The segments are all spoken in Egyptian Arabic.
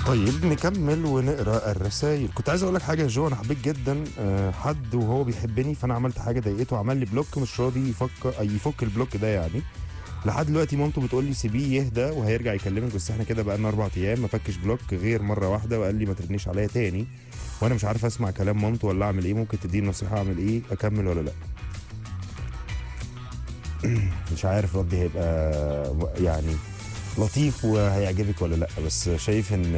طيب نكمل ونقرا الرسائل كنت عايز اقول لك حاجه يا جو انا حبيت جدا آه، حد وهو بيحبني فانا عملت حاجه ضايقته عمل لي بلوك مش راضي يفكر يفك البلوك ده يعني لحد دلوقتي مامته بتقول لي سيبيه يهدى وهيرجع يكلمك بس احنا كده بقالنا اربع ايام ما فكش بلوك غير مره واحده وقال لي ما تردنيش عليا تاني وانا مش عارف اسمع كلام مامته ولا اعمل ايه ممكن تديني نصيحه اعمل ايه اكمل ولا لا مش عارف ردي هيبقى يعني لطيف وهيعجبك ولا لا بس شايف ان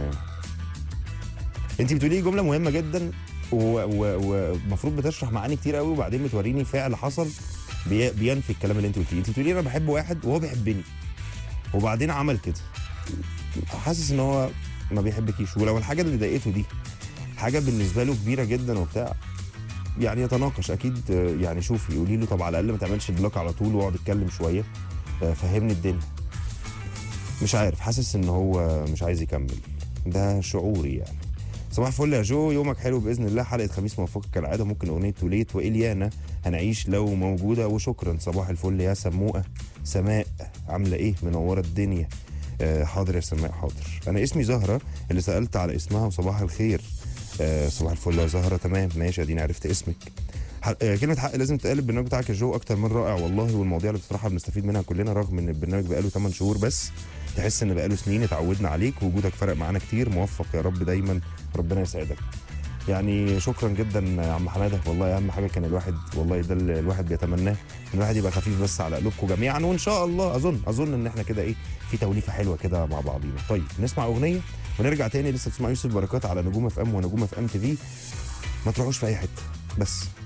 انت بتقولي جمله مهمه جدا ومفروض بتشرح معاني كتير قوي وبعدين بتوريني فعل حصل بي- بينفي الكلام اللي انت قلتيه انت بتقولي انا بحب واحد وهو بيحبني وبعدين عمل كده حاسس ان هو ما بيحبكيش ولو الحاجه اللي ضايقته دي حاجه بالنسبه له كبيره جدا وبتاع يعني يتناقش اكيد آه، يعني شوفي قولي له طب على الاقل ما تعملش بلوك على طول واقعد اتكلم شويه آه، فهمني الدنيا مش عارف حاسس ان هو مش عايز يكمل ده شعوري يعني صباح الفل يا جو يومك حلو باذن الله حلقه خميس موفقه كالعاده ممكن اغنيه توليت واليانا هنعيش لو موجوده وشكرا صباح الفل يا سموقه سماء عامله ايه منوره الدنيا آه حاضر يا سماء حاضر انا اسمي زهره اللي سالت على اسمها وصباح الخير آه صباح الفل يا زهره تمام ماشي اديني عرفت اسمك ح- آه، كلمة حق لازم تقال البرنامج بتاعك يا جو أكتر من رائع والله والمواضيع اللي بصراحة بنستفيد منها كلنا رغم إن البرنامج بقاله 8 شهور بس تحس إن بقاله سنين اتعودنا عليك ووجودك فرق معانا كتير موفق يا رب دايما ربنا يسعدك يعني شكرا جدا يا عم حماده والله اهم حاجه كان الواحد والله ده اللي الواحد بيتمناه ان الواحد يبقى خفيف بس على قلوبكم جميعا وان شاء الله اظن اظن ان احنا كده ايه في توليفه حلوه كده مع بعضينا طيب نسمع اغنيه ونرجع تاني لسه تسمع يوسف بركات على نجوم اف ام ونجوم اف ام تي في ما تروحوش في اي حته بس